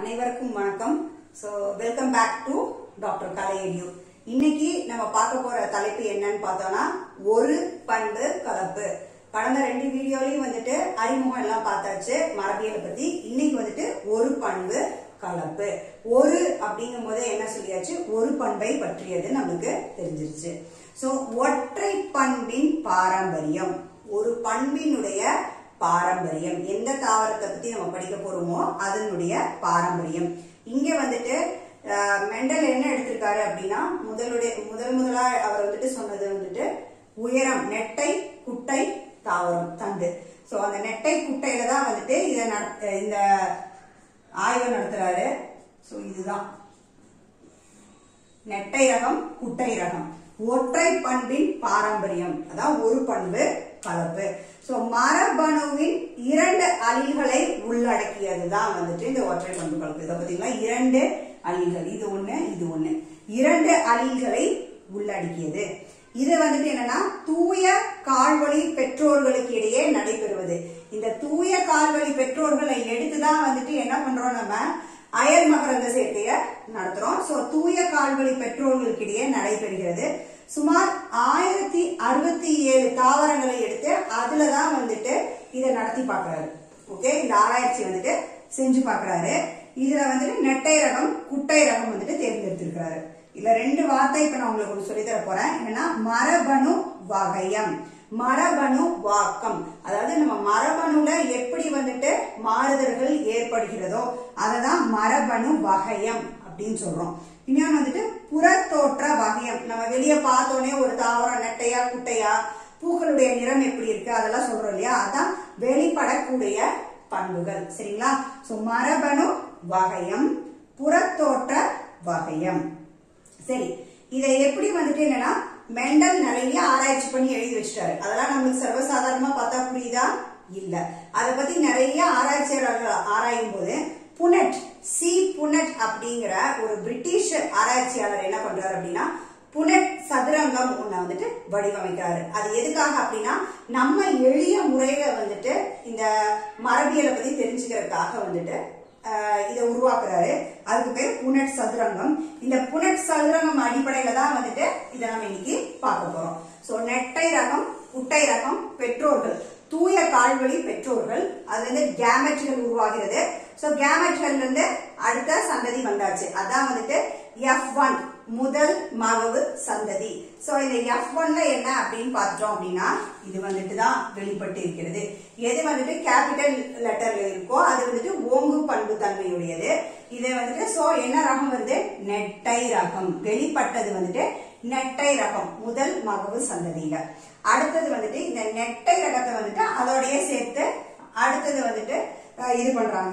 அனைவருக்கும் வணக்கம் so welcome back to doctor கலையடியோ இன்னைக்கு நம்ம பார்க்க போற தலைப்பு என்னன்னு பார்த்தோம்னா ஒரு பண்பு கலப்பு கடந்த ரெண்டு வீடியோலையும் வந்துட்டு அறிமுகம் எல்லாம் பார்த்தாச்சு மரபியலை பத்தி இன்னைக்கு வந்துட்டு ஒரு பண்பு கலப்பு ஒரு அப்படிங்கும் போது என்ன சொல்லியாச்சு ஒரு பண்பை பற்றியது நமக்கு தெரிஞ்சிருச்சு ஸோ ஒற்றை பண்பின் பாரம்பரியம் ஒரு பண்பினுடைய பாரம்பரியம் எந்த தாவரத்தை பத்தி நம்ம படிக்க போறோமோ அதனுடைய பாரம்பரியம் இங்க வந்துட்டு அஹ், மெண்டல் என்ன எடுத்திருக்காரு அப்படின்னா முதலுடைய முதல் முதலா அவர் வந்துட்டு சொன்னது வந்துட்டு உயரம் நெட்டை குட்டை தாவரம் தண்டு சோ அந்த நெட்டை குட்டையில தான் வந்துட்டு இதை நட- இந்த ஆய்வு நடத்துறாரு சோ இதுதான் நெட்டை ரகம் குட்டை ரகம் ஒற்றை பண்பின் பாரம்பரியம் அதான் ஒரு பண்பு கலப்பு சோ மரபணுவின் இரண்டு அலில்களை உள்ளடக்கியதுதான் வந்துட்டு இந்த ஒற்றை பண்பு கலப்பு இதை பாத்தீங்களா இரண்டு அலில்கள் இது ஒண்ணு இது ஒண்ணு இரண்டு அலில்களை உள்ளடக்கியது இது வந்துட்டு என்னன்னா தூய கால்வழி பெற்றோர்களுக்கு இடையே நடைபெறுவது இந்த தூய கால்வழி பெற்றோர்களை எடுத்துதான் வந்துட்டு என்ன பண்றோம் நம்ம அயல் மகரந்த சேர்க்கைய நடத்துறோம் சோ தூய கால்வழி பெற்றோர்களுக்கிடையே நடைபெறுகிறது சுமார் ஆயிரத்தி அறுபத்தி ஏழு தாவரங்களை எடுத்து அதுலதான் வந்துட்டு இதை நடத்தி பார்க்கறாரு ஓகே இந்த ஆராய்ச்சி வந்துட்டு செஞ்சு பார்க்கறாரு இதுல வந்துட்டு நெட்டை ரகம் குட்டை ரகம் வந்துட்டு தேர்ந்தெடுத்திருக்கிறாரு இதுல ரெண்டு வார்த்தை இப்ப நான் உங்களுக்கு சொல்லி தர போறேன் என்னன்னா மரபணு வகையம் மரபணு வாக்கம் அதாவது நம்ம மரபணுல எப்படி வந்துட்டு மாறுதல்கள் ஏற்படுகிறதோ அததான் மரபணு வகையம் அப்படின்னு சொல்றோம் இன்னொன்னு வந்துட்டு புறத்தோற்ற வகையம் நம்ம வெளியே பார்த்தோன்னே ஒரு தாவரம் நெட்டையா குட்டையா பூக்களுடைய நிறம் எப்படி இருக்கு அதெல்லாம் சொல்றோம் இல்லையா அதான் வெளிப்படக்கூடிய பண்புகள் சரிங்களா சோ மரபணு வகையம் புறத்தோற்ற வகையம் சரி இதை எப்படி வந்துட்டு என்னன்னா மெண்டல் நிறைய ஆராய்ச்சி பண்ணி எழுதி வச்சிட்டாரு அதெல்லாம் நம்மளுக்கு சர்வசாதாரணமா பார்த்தா புரியுதா இல்ல அதை பத்தி நிறைய ஆராய்ச்சியாளர்கள் ஆராயும் போது புனட் சி புனட் அப்படிங்கிற ஒரு பிரிட்டிஷ் ஆராய்ச்சியாளர் என்ன பண்றாரு அப்படின்னா புனட் சதுரங்கம் ஒண்ண வந்துட்டு வடிவமைக்கிறாரு அது எதுக்காக அப்படின்னா நம்ம எளிய முறையில வந்துட்டு இந்த மரபியலை பத்தி தெரிஞ்சுக்கிறதுக்காக வந்துட்டு ஆஹ் இதை உருவாக்குறாரு அதுக்கு பேர் புனட் சதுரங்கம் இந்த புனட் சதுரங்கம் அடிப்படையில தான் வந்துட்டு இதை நம்ம இன்னைக்கு பார்க்க போறோம் சோ நெட்டை ரகம் குட்டை ரகம் பெற்றோர்கள் தூய கால்வழி பெற்றோர்கள் அதுல இருந்து கேமெட்கள் உருவாகிறது சோ கேமெட்கள்ல இருந்து அடுத்த சந்ததி வந்தாச்சு அதான் வந்துட்டு எஃப் ஒன் முதல் மகவு சந்ததி சோ இந்த எஃப் ஒன்ல என்ன அப்படின்னு பார்த்துட்டோம் அப்படின்னா இது வந்துட்டு தான் வெளிப்பட்டு இருக்கிறது எது வந்துட்டு கேபிட்டல் லெட்டர்ல இருக்கோ அது வந்துட்டு ஓங்கு பண்பு தன்மையுடையது இது வந்துட்டு சோ என்ன ரகம் வருது நெட்டை ரகம் வெளிப்பட்டது வந்துட்டு நெட்டை ரகம் முதல் மகவு சந்ததியில அடுத்தது வந்துட்டு இந்த நெட்டை ரகத்தை வந்துட்டு அதோடய சேர்த்து அடுத்தது வந்துட்டு அஹ், இது பண்றாங்க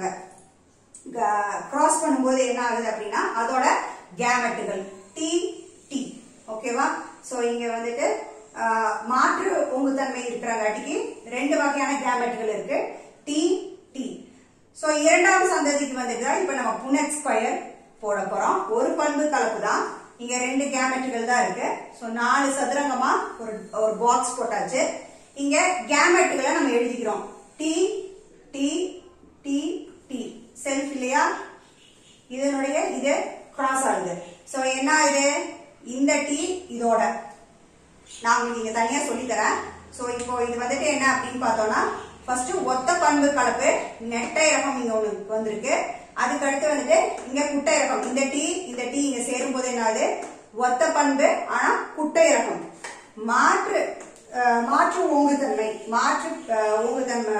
கிராஸ் பண்ணும்போது என்ன ஆகுது அப்படின்னா அதோட கேமெட்டுகள் டி டி ஓகேவா சோ இங்க வந்துட்டு ஆஹ், மாற்று ஒங்குத்தன்மை இருக்கிறங்காட்டிக்கு ரெண்டு வகையான கேமெட்டுகள் இருக்கு டி டி சோ இரண்டாம் சந்ததிக்கு வந்துட்டு இப்ப நம்ம புனட் ஸ்கொயர் போட போறோம் ஒரு பண்பு கலப்பு தான் இங்க ரெண்டு கேமெட்டுகள் தான் இருக்கு சோ நாலு சதுரங்கமா ஒரு ஒரு பாக்ஸ் போட்டாச்சு இங்க கேமெட்டுகளை நம்ம எழுதிக்கிறோம் T T T T self இல்லையா இதனுடைய இது கிராஸ் ஆகுது சோ என்ன இது இந்த டி இதோட நான் உங்களுக்கு இங்க தனியா சொல்லி தரேன் சோ இப்போ இது வந்துட்டு என்ன அப்படின்னு பார்த்தோம்னா ஃபர்ஸ்ட் ஒத்த பண்பு கலப்பு நெட்டை ரகம் இங்க ஒண்ணு வந்திருக்கு அதுக்கு அடுத்து வந்துட்டு இங்க குட்டை ரகம் இந்த டீ இந்த டீ இங்க சேரும் போது என்ன ஆகுது ஒத்த பண்பு ஆனா குட்டை ரகம் மாற்று அஹ், மாற்று ஓங்குதன்மை மாற்று அஹ், ஓங்குதன்மை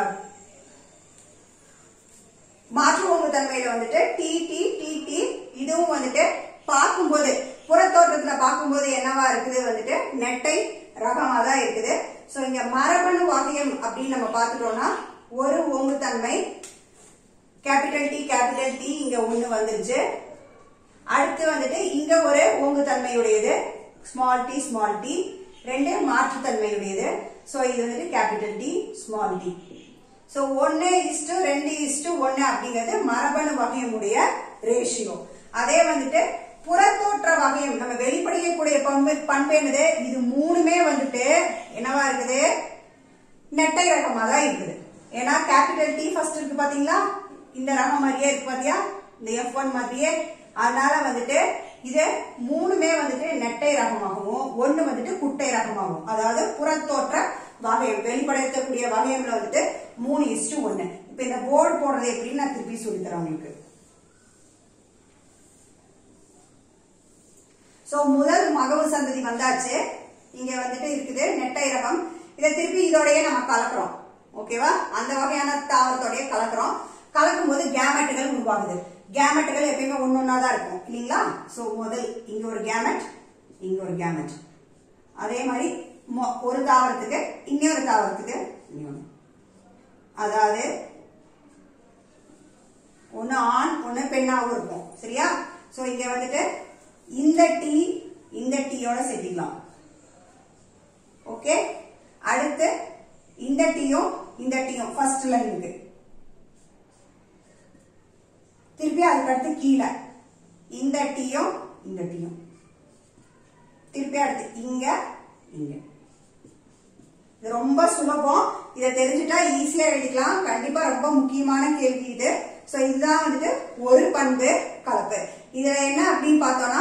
மாற்று ஒங்கு தன்மையில வந்துட்டு டி டி டி டி இதுவும் வந்துட்டு பார்க்கும்போது புறத்தோட்டத்துல பார்க்கும்போது என்னவா இருக்குது வந்துட்டு நெட்டை ரகமா தான் இருக்குது சோ இங்க மரபணு வகையம் அப்படின்னு நம்ம பார்த்துட்டோம்னா ஒரு ஒங்கு தன்மை கேபிட்டல் டி கேபிட்டல் டி இங்க ஒண்ணு வந்துருச்சு அடுத்து வந்துட்டு இங்க ஒரு ஓங்கு தன்மையுடையது ஸ்மால் டி ஸ்மால் டி ரெண்டு மாற்று தன்மையுடையது சோ இது வந்துட்டு capital T small T so ஒன்னு இஸ்டு ரெண்டு இஸ்டு ஒன்னு அப்படிங்கிறது மரபணு வகையமுடைய ரேஷியோ அதே வந்துட்டு புறத்தோற்ற வகையம் நம்ம வெளிப்படையக்கூடிய பண்பு பண்பு என்னது இது மூணுமே வந்துட்டு என்னவா இருக்குது நெட்டை ரகமா தான் இருக்குது ஏன்னா கேபிட்டல் டி ஃபர்ஸ்ட் இருக்கு பாத்தீங்களா இந்த ரகம் மாதிரியே இருக்கு பாத்தியா இந்த எஃப் ஒன் மாதிரியே அதனால வந்துட்டு இது மூணுமே வந்துட்டு நெட்டை ரகமாகவும் ஒண்ணு வந்துட்டு குட்டை ரகமாகும் அதாவது புறத்தோற்ற வகை வெளிப்படுத்தக்கூடிய வகையம்ல வந்துட்டு மூணு இஸ்டு ஒண்ணு இப்ப இந்த போர்டு போடுறது எப்படின்னு நான் திருப்பி சொல்லி தரேன் உங்களுக்கு சோ முதல் மகவு சந்ததி வந்தாச்சு இங்க வந்துட்டு இருக்குது நெட்டை ரகம் இதை திருப்பி இதோடயே நம்ம கலக்குறோம் ஓகேவா அந்த வகையான தாவரத்தோடய கலக்குறோம் கலக்கும் போது கேமெட்டுகள் உருவாகுது கேமெட்டுகள் எப்பயுமே ஒன்னொன்னா தான் இருக்கும் இல்லைங்களா சோ முதல் இங்க ஒரு கேமெட் இங்க ஒரு கேமெட் அதே மாதிரி மொ- ஒரு தாவரத்துக்கு இன்னொரு தாவரத்துக்கு இன்னொன்னு அதாவது ஒண்ணு ஆண் ஒண்ணு பெண்ணாவும் இருக்கும் சரியா சோ இங்க வந்துட்டு இந்த டீ இந்த டீயோட சேர்த்திக்கலாம் ஓகே அடுத்து இந்த டீயும் இந்த டீயும் ஃபர்ஸ்ட்ல இருக்கு திருப்பி அதுக்கு அடுத்து கீழே இந்த டீயும் இந்த டீயும் திருப்பி அடுத்து இங்க இங்க இது ரொம்ப சுலபம் இதை தெரிஞ்சுட்டா ஈஸியா எழுதிக்கலாம் கண்டிப்பா ரொம்ப முக்கியமான கேள்வி இது சோ இதுதான் வந்துட்டு ஒரு பண்பு கலப்பு இதுல என்ன அப்படின்னு பார்த்தோம்னா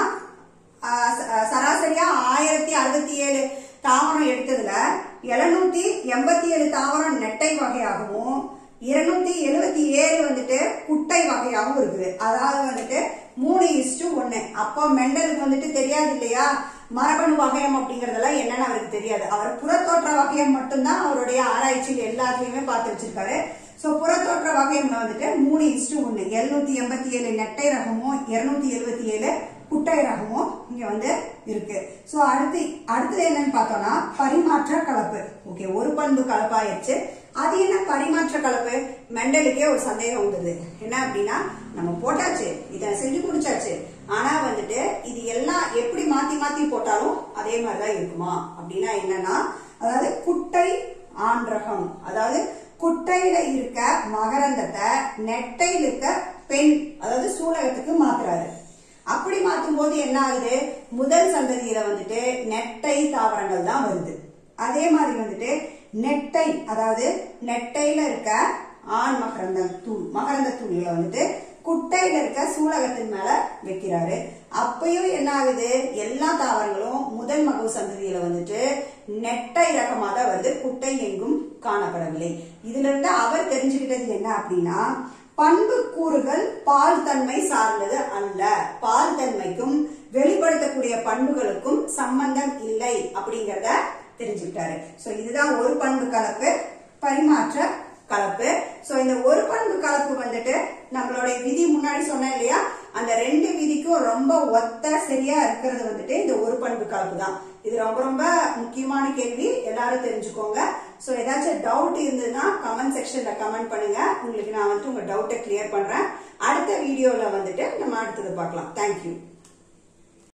ஆஹ் ச- ஆஹ் சராசரியா ஆயிரத்தி அறுபத்தி ஏழு தாவரம் எடுத்ததுல எழுநூத்தி எண்பத்தி ஏழு தாவரம் நெட்டை வகையாகவும் இருநூத்தி எழுபத்தி ஏழு வந்துட்டு குட்டை வகையாகவும் இருக்குது அதாவது வந்துட்டு மூணு இஸ்டு ஒண்ணு அப்போ மெண்டலுக்கு வந்துட்டு தெரியாது இல்லையா மரபணு வகையம் அப்படிங்கறதெல்லாம் என்னன்னு அவருக்கு தெரியாது அவர் புறத்தோற்ற வகையம் மட்டும்தான் அவருடைய ஆராய்ச்சியில் எல்லாத்துலயுமே பார்த்து வச்சிருக்காரு சோ புறத்தோற்ற வகையம்ல வந்துட்டு மூணு இஸ்டு ஒண்ணு எழுநூத்தி எண்பத்தி ஏழு நெட்டை ரகமும் இருநூத்தி எழுபத்தி ஏழு குட்டை ரகமும் இங்க வந்து இருக்கு சோ அடுத்து அடுத்தது என்னன்னு பார்த்தோம்னா பரிமாற்ற கலப்பு ஓகே ஒரு பண்பு கலப்பாயிருச்சு அது என்ன பரிமாற்ற கலப்பு மெண்டலுக்கே ஒரு சந்தேகம் வந்தது என்ன அப்படின்னா நம்ம போட்டாச்சு இதை செஞ்சு முடிச்சாச்சு ஆனா வந்துட்டு இது எல்லாம் எப்படி மாத்தி மாத்தி போட்டாலும் அதே மாதிரிதான் இருக்குமா அப்படின்னா என்னன்னா அதாவது குட்டை ஆண்ரகம் அதாவது குட்டையில இருக்க மகரந்தத்தை நெட்டையில இருக்க பெண் அதாவது சூலகத்துக்கு மாத்துறாரு அப்படி மாத்தும் போது என்ன ஆகுது முதல் சந்ததியில வந்துட்டு நெட்டை தாவரங்கள் தான் வருது அதே மாதிரி வந்துட்டு நெட்டை அதாவது நெட்டையில இருக்க ஆண் மகரந்த தூள் மகரந்த தூள்களை வந்துட்டு குட்டையில இருக்க சூலகத்தின் மேல வைக்கிறாரு அப்பயும் என்ன ஆகுது எல்லா தாவரங்களும் முதல் மகவு சந்ததியில வந்துட்டு நெட்டை ரகமா தான் வருது குட்டை எங்கும் காணப்படவில்லை இதுல இருந்து அவர் தெரிஞ்சுக்கிட்டது என்ன அப்படின்னா பண்பு கூறுகள் பால் தன்மை சார்ந்தது அல்ல பால் தன்மைக்கும் வெளிப்படுத்தக்கூடிய பண்புகளுக்கும் சம்பந்தம் இல்லை அப்படிங்கறத தெரிஞ்சுக்கிட்டாரு சோ இதுதான் ஒரு பண்பு கலப்பு பரிமாற்ற கலப்பு சோ இந்த ஒரு பண்பு கலப்பு வந்துட்டு நம்மளுடைய விதி முன்னாடி சொன்னேன் இல்லையா அந்த ரெண்டு விதிக்கும் ரொம்ப ஒத்த சரியா இருக்கிறது வந்துட்டு இந்த ஒரு பண்பு கலப்பு தான் இது ரொம்ப ரொம்ப முக்கியமான கேள்வி எல்லாரும் தெரிஞ்சுக்கோங்க சோ ஏதாச்சும் டவுட் இருந்ததுன்னா கமெண்ட் செக்ஷன்ல கமெண்ட் பண்ணுங்க உங்களுக்கு நான் வந்துட்டு உங்க டவுட்டை கிளியர் பண்றேன் அடுத்த வீடியோல வந்துட்டு நம்ம அடுத்தது பார்க்கலாம் தேங்க்யூ